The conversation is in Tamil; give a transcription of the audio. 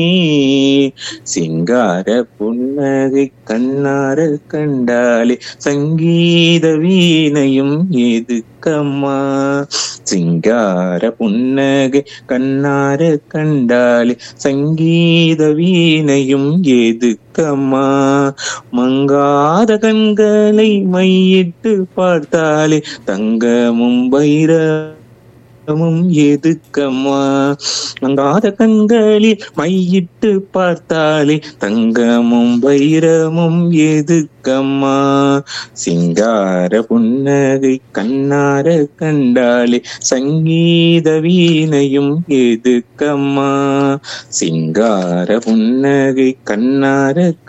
சிங்கார புன்னகை கண்ணார கண்டாலே சங்கீத வீணையும் எதுக்கம்மா சிங்கார புன்னகை கண்ணார கண்டாலே சங்கீத வீணையும் எதுக்கம்மா மங்காத கண்களை மையிட்டு பார்த்தாலே தங்கமும் வைரமும் எதுக்கம்மா மங்காத கண்களில் மையிட்டு பார்த்தாலே தங்கமும் வைரமும் எதுக்கம்மா சிங்கார புன்னகை கண்ணார கண்டாலே சங்கீத வீணையும் எதுக்கம்மா சிங்கார புன்னகை கண்ணார